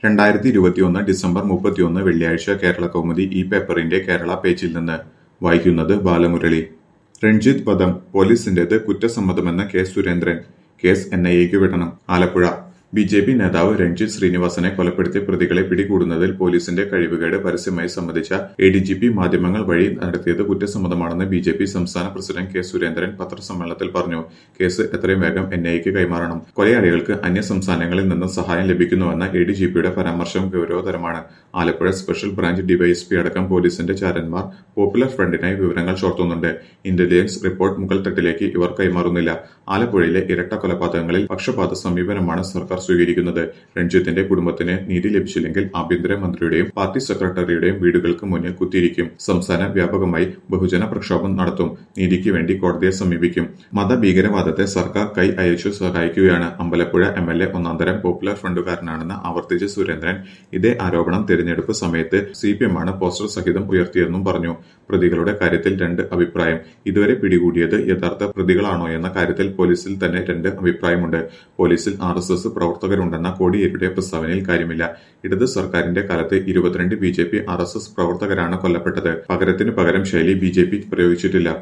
രണ്ടായിരത്തി ഇരുപത്തിയൊന്ന് ഡിസംബർ മുപ്പത്തിയൊന്ന് വെള്ളിയാഴ്ച കേരള കൗമുദി ഈ പേപ്പറിന്റെ കേരള പേജിൽ നിന്ന് വായിക്കുന്നത് ബാലമുരളി രഞ്ജിത്ത് വധം പോലീസിന്റേത് കുറ്റസമ്മതമെന്ന് K Surendran case N I എക്ക് വിടണം ആലപ്പുഴ ബി ജെ പി നേതാവ് രഞ്ജിത്ത് ശ്രീനിവാസനെ കൊലപ്പെടുത്തിയ പ്രതികളെ പിടികൂടുന്നതിൽ പോലീസിന്റെ കഴിവുകേട് പരസ്യമായി സമ്മതിച്ച എ ഡി ജി പി മാധ്യമങ്ങൾ വഴി നടത്തിയത് കുറ്റസമ്മതമാണെന്ന് ബി ജെ പി സംസ്ഥാന പ്രസിഡന്റ് കെ സുരേന്ദ്രൻ പത്രസമ്മേളനത്തിൽ പറഞ്ഞു കേസ് എത്രയും വേഗം എൻ ഐക്ക് കൈമാറണം കൊലയാളികൾക്ക് അന്യ സംസ്ഥാനങ്ങളിൽ നിന്ന് സഹായം ലഭിക്കുന്നുവെന്ന എ ഡി ജി പിയുടെ പരാമർശം ഗൗരവതരമാണ് ആലപ്പുഴ സ്പെഷ്യൽ ബ്രാഞ്ച് ഡിവൈഎസ്പി അടക്കം പോലീസിന്റെ ചാരന്മാർ പോപ്പുലർ ഫ്രണ്ടിനായി വിവരങ്ങൾ ചോർത്തുന്നുണ്ട് ഇന്റലിജൻസ് റിപ്പോർട്ട് മുകൾ തട്ടിലേക്ക് ഇവർ കൈമാറുന്നില്ല ആലപ്പുഴയിലെ ഇരട്ട കൊലപാതകങ്ങളിൽ പക്ഷപാത സമീപനമാണ് സർക്കാർ സ്വീകരിക്കുന്നത് രഞ്ജിത്തിന്റെ കുടുംബത്തിന് നീതി ലഭിച്ചില്ലെങ്കിൽ ആഭ്യന്തര മന്ത്രിയുടെയും പാർട്ടി സെക്രട്ടറിയുടെയും വീടുകൾക്ക് മുന്നിൽ കുത്തിയിരിക്കും സംസ്ഥാന വ്യാപകമായി ബഹുജന പ്രക്ഷോഭം നടത്തും നീതിക്ക് വേണ്ടി കോടതിയെ സമീപിക്കും മതഭീകരവാദത്തെ സർക്കാർ കൈ അയച്ചു സഹായിക്കുകയാണ് അമ്പലപ്പുഴ എം എൽ എ ഒന്നാന്തരം പോപ്പുലർ ഫ്രണ്ടുകാരനാണെന്ന് ആവർത്തിച്ച സുരേന്ദ്രൻ ഇതേ ആരോപണം തെരഞ്ഞെടുപ്പ് സമയത്ത് സി പി എമ്മാണ് പോസ്റ്റർ സഹിതം ഉയർത്തിയെന്നും പറഞ്ഞു പ്രതികളുടെ കാര്യത്തിൽ രണ്ട് അഭിപ്രായം ഇതുവരെ പിടികൂടിയത് യഥാർത്ഥ പ്രതികളാണോ എന്ന കാര്യത്തിൽ പോലീസിൽ തന്നെ രണ്ട് അഭിപ്രായമുണ്ട് പോലീസിൽ ആർ എസ് എസ് പ്രവർത്തകരുണ്ടെന്ന കോടിയേരിയുടെ പ്രസ്താവനയിൽ കാര്യമില്ല ഇടത് സർക്കാരിന്റെ കാലത്ത് ഇരുപത്തിരണ്ട് B J P R S S പ്രവർത്തകരാണ് കൊല്ലപ്പെട്ടത് പകരത്തിന് പകരം ശൈലി ബി ജെ പി പ്രയോഗിച്ചിട്ടില്ല